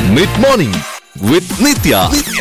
Mid morning with Nithya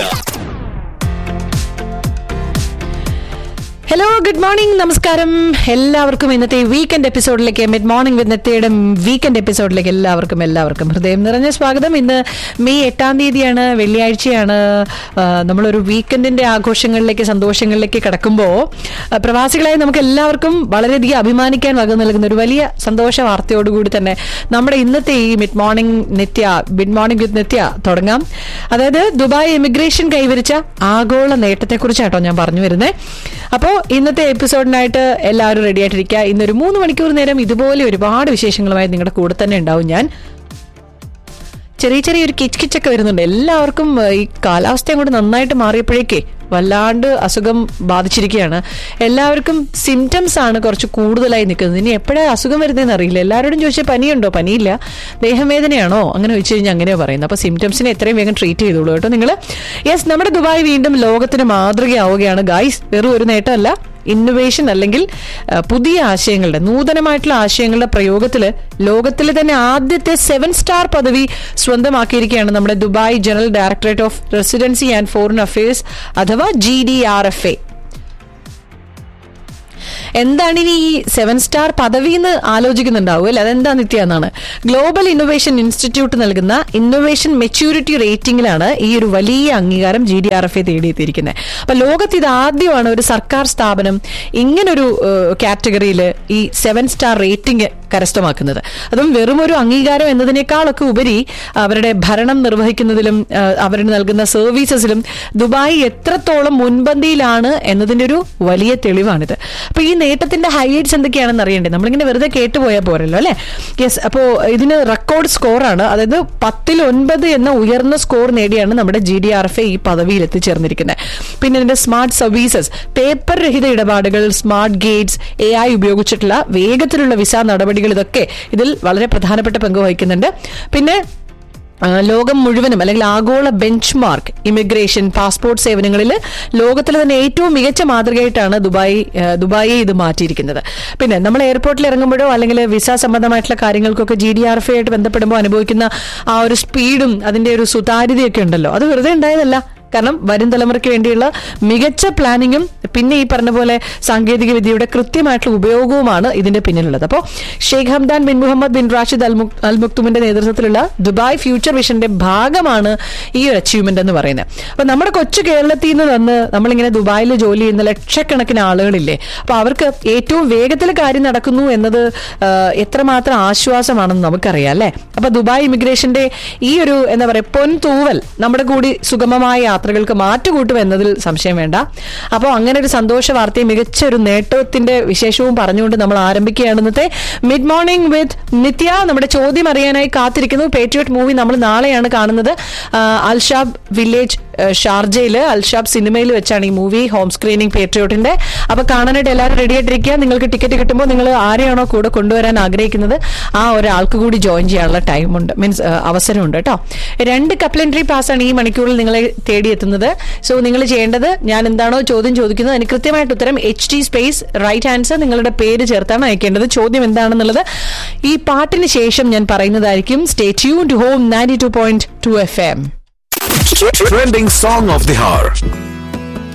hello good morning നമസ്കാരം എല്ലാവർക്കും ഇന്നത്തെ വീക്കെൻഡ് എപ്പിസോഡിലേക്ക് മിഡ് മോർണിംഗ് വിത്ത് നെത്തയുടെ വീക്കെൻഡ് എപ്പിസോഡിലേക്ക് എല്ലാവർക്കും എല്ലാവർക്കും ഹൃദയം നിറഞ്ഞ സ്വാഗതം ഇന്ന് മെയ് എട്ടാം തീയതിയാണ് വെള്ളിയാഴ്ചയാണ് ആ, നമ്മളൊരു വീക്കെൻഡിന്റെ ആഘോഷങ്ങളിലേക്ക് സന്തോഷങ്ങളിലേക്ക് കടക്കുമ്പോൾ ആ, പ്രവാസികളായി നമുക്ക് എല്ലാവർക്കും വളരെയധികം അഭിമാനിക്കാൻ വക നൽകുന്ന ഒരു വലിയ സന്തോഷ വാർത്തയോടുകൂടി തന്നെ നമ്മുടെ ഇന്നത്തെ ഈ mid morning Nithya mid morning with Nithya തുടങ്ങാം അതായത് ദുബായ് ഇമിഗ്രേഷൻ കൈവരിച്ച ആഗോള നേട്ടത്തെക്കുറിച്ചാട്ടോ ഞാൻ പറഞ്ഞു വരുന്നത് അപ്പോൾ ഇന്നത്തെ എപ്പിസോഡിനായിട്ട് എല്ലാവരും റെഡി ആയിട്ടിരിക്കുക ഇന്നൊരു മൂന്ന് മണിക്കൂർ നേരം ഇതുപോലെ ഒരുപാട് വിശേഷങ്ങളുമായി നിങ്ങളുടെ കൂടെ തന്നെ ഉണ്ടാവും ഞാൻ ചെറിയ ചെറിയൊരു കിച്ച് കിച്ചൊക്കെ വരുന്നുണ്ട് എല്ലാവർക്കും ഏഹ്, ഈ കാലാവസ്ഥ അങ്ങോട്ട് നന്നായിട്ട് മാറിയപ്പോഴേക്കേ വല്ലാണ്ട് അസുഖം ബാധിച്ചിരിക്കുകയാണ് എല്ലാവർക്കും സിംറ്റംസ് ആണ് കുറച്ച് കൂടുതലായി നിൽക്കുന്നത് ഇനി എപ്പോഴാണ് അസുഖം വരുന്നതെന്ന് അറിയില്ല എല്ലാവരോടും ചോദിച്ചാൽ പനിയുണ്ടോ പനിയില്ല ദേഹവേദനയാണോ അങ്ങനെ ചോദിച്ചു കഴിഞ്ഞാൽ അങ്ങനെയോ പറയുന്നത് അപ്പോൾ സിംറ്റംസിനെ എത്രയും വേഗം ട്രീറ്റ് ചെയ്തോളൂ കേട്ടോ നിങ്ങൾ യെസ് നമ്മുടെ ദുബായ് വീണ്ടും ലോകത്തിന് മാതൃകയാവുകയാണ് ഗായ്സ് വെറും ഒരു നേട്ടമല്ല ഇന്നൊവേഷൻ അല്ലെങ്കിൽ ആ, പുതിയ ആശയങ്ങളുടെ നൂതനമായിട്ടുള്ള ആശയങ്ങളുടെ പ്രയോഗത്തിൽ ലോകത്തിലെ തന്നെ ആദ്യത്തെ സെവൻ സ്റ്റാർ പദവി സ്വന്തമാക്കിയിരിക്കുകയാണ് നമ്മുടെ Dubai general directorate of residency and foreign affairs അഥവാ G D R F A എന്താണ് ഇനി ഈ സെവൻ സ്റ്റാർ പദവി എന്ന് ആലോചിക്കുന്നുണ്ടാവും അല്ലെ അതെന്താ നിത്യ എന്നാണ് ഗ്ലോബൽ ഇന്നൊവേഷൻ ഇൻസ്റ്റിറ്റ്യൂട്ട് നൽകുന്ന ഇന്നൊവേഷൻ മെച്യൂരിറ്റി റേറ്റിംഗിലാണ് ഈ ഒരു വലിയ അംഗീകാരം G D R F A തേടിയെത്തിയിരിക്കുന്നത് അപ്പൊ ലോകത്ത് ഇത് ആദ്യമാണ് ഒരു സർക്കാർ സ്ഥാപനം ഇങ്ങനൊരു കാറ്റഗറിയിൽ ഈ സെവൻ സ്റ്റാർ റേറ്റിംഗ് കരസ്ഥമാക്കുന്നത് അതും വെറും ഒരു അംഗീകാരം എന്നതിനേക്കാളൊക്കെ ഉപരി അവരുടെ ഭരണം നിർവഹിക്കുന്നതിലും ആ, അവരുടെ നൽകുന്ന സർവീസസിലും ദുബായ് എത്രത്തോളം മുൻപന്തിയിലാണ് എന്നതിന്റെ ഒരു വലിയ തെളിവാണിത് അപ്പൊ ഈ നേട്ടത്തിന്റെ ഹൈലൈറ്റ്സ് എന്തൊക്കെയാണെന്ന് അറിയണ്ടേ നമ്മളിങ്ങനെ വെറുതെ കേട്ടുപോയാൽ പോരല്ലോ അല്ലെ യെസ് അപ്പോ ഇതിന് റെക്കോർഡ് സ്കോറാണ് അതായത് പത്തിൽ ഒൻപത് എന്ന ഉയർന്ന സ്കോർ നേടിയാണ് നമ്മുടെ ജി ഡി ആർ എഫ് ഈ പദവിയിൽ എത്തിച്ചേർന്നിരിക്കുന്നത് പിന്നെ ഇതിന്റെ സ്മാർട്ട് സർവീസസ് പേപ്പർ രഹിത ഇടപാടുകൾ സ്മാർട്ട് ഗേറ്റ്സ് എ ഐ ഉപയോഗിച്ചിട്ടുള്ള വേഗത്തിലുള്ള വിസ നടപടികൾ ഇതൊക്കെ ഇതിൽ വളരെ പ്രധാനപ്പെട്ട പങ്ക് വഹിക്കുന്നുണ്ട് പിന്നെ ആ, ലോകം മുഴുവനും അല്ലെങ്കിൽ ആഗോള ബെഞ്ച് മാർക്ക് ഇമിഗ്രേഷൻ പാസ്പോർട്ട് സേവനങ്ങളിൽ ലോകത്തിലെ തന്നെ ഏറ്റവും മികച്ച മാതൃകയായിട്ടാണ് ദുബായ് ആ, ദുബായിയെ ഇത് മാറ്റിയിരിക്കുന്നത് പിന്നെ നമ്മൾ എയർപോർട്ടിൽ ഇറങ്ങുമ്പോഴോ അല്ലെങ്കിൽ വിസ സംബന്ധമായിട്ടുള്ള കാര്യങ്ങൾക്കൊക്കെ ജി ഡി ആർ എഫ് ആയിട്ട് ബന്ധപ്പെടുമ്പോൾ അനുഭവിക്കുന്ന ആ ഒരു സ്പീഡും അതിന്റെ ഒരു സുതാര്യതയൊക്കെ ഉണ്ടല്ലോ അത് വെറുതെ ഉണ്ടായതല്ല കാരണം വരും തലമുറയ്ക്ക് വേണ്ടിയുള്ള മികച്ച പ്ലാനിങ്ങും പിന്നെ ഈ പറഞ്ഞ പോലെ സാങ്കേതിക വിദ്യയുടെ കൃത്യമായിട്ടുള്ള ഉപയോഗവുമാണ് ഇതിന്റെ പിന്നിലുള്ളത് അപ്പോൾ Sheikh Hamdan bin Mohammed bin Rashid Al മുക്- അൽ മുക്തുമിന്റെ നേതൃത്വത്തിലുള്ള ദുബായ് ഫ്യൂച്ചർ വിഷന്റെ ഭാഗമാണ് ഈ ഒരു അച്ചീവ്മെന്റ് എന്ന് പറയുന്നത് അപ്പൊ നമ്മുടെ കൊച്ചു കേരളത്തിൽ നിന്ന് വന്ന് നമ്മളിങ്ങനെ ദുബായിൽ ജോലി ചെയ്യുന്ന ലക്ഷക്കണക്കിന് ആളുകളില്ലേ അപ്പൊ അവർക്ക് ഏറ്റവും വേഗത്തിൽ കാര്യം നടക്കുന്നു എന്നത് ആ, എത്രമാത്രം ആശ്വാസമാണെന്ന് നമുക്കറിയാം അല്ലേ അപ്പൊ ദുബായ് ഇമിഗ്രേഷന്റെ ഈ ഒരു എന്താ പറയുക പൊൻതൂവൽ നമ്മുടെ കൂടി സുഗമമായ യാത്രകൾക്ക് മാറ്റുകൂട്ടും എന്നതിൽ സംശയം വേണ്ട അപ്പോൾ അങ്ങനെ ഒരു സന്തോഷ വാർത്തയും മികച്ച ഒരു നേട്ടത്തിന്റെ വിശേഷവും പറഞ്ഞുകൊണ്ട് നമ്മൾ ആരംഭിക്കുകയാണ് ഇന്നത്തെ മിഡ് മോർണിംഗ് വിത്ത് നിത്യ നമ്മുടെ ചോദ്യം അറിയാനായി കാത്തിരിക്കുന്നു പേട്രിയോട്ട് മൂവി നമ്മൾ നാളെയാണ് കാണുന്നത് ആ, അൽഷാബ് വില്ലേജ് ഷാർജയിൽ അൽഷാബ് സിനിമയിൽ വെച്ചാണ് ഈ മൂവി ഹോം സ്ക്രീനിങ് പേട്രിയോട്ടിന്റെ അപ്പൊ കാണാനായിട്ട് എല്ലാവരും റെഡി ആയിട്ടിരിക്കുക നിങ്ങൾക്ക് ടിക്കറ്റ് കിട്ടുമ്പോൾ നിങ്ങൾ ആരെയാണോ കൂടെ കൊണ്ടുവരാൻ ആഗ്രഹിക്കുന്നത് ആ ഒരാൾക്ക് കൂടി ജോയിൻ ചെയ്യാനുള്ള ടൈമുണ്ട് മീൻസ് അവസരമുണ്ട് കേട്ടോ രണ്ട് കപ്ലൻട്രി പാസ്സാണ് ഈ മണിക്കൂറിൽ നിങ്ങളെ തേടിയെത്തുന്നത് സോ നിങ്ങൾ ചെയ്യേണ്ടത് ഞാൻ എന്താണോ ചോദ്യം ചോദിക്കുന്നത് അതിന് കൃത്യമായിട്ട് ഉത്തരം H T space right answer നിങ്ങളുടെ പേര് ചേർത്താണ് അയക്കേണ്ടത് ചോദ്യം എന്താണെന്നുള്ളത് ഈ പാട്ടിന് ശേഷം ഞാൻ പറയുന്നതായിരിക്കും stay tune to home ninety two point two F M Trending song of the hour.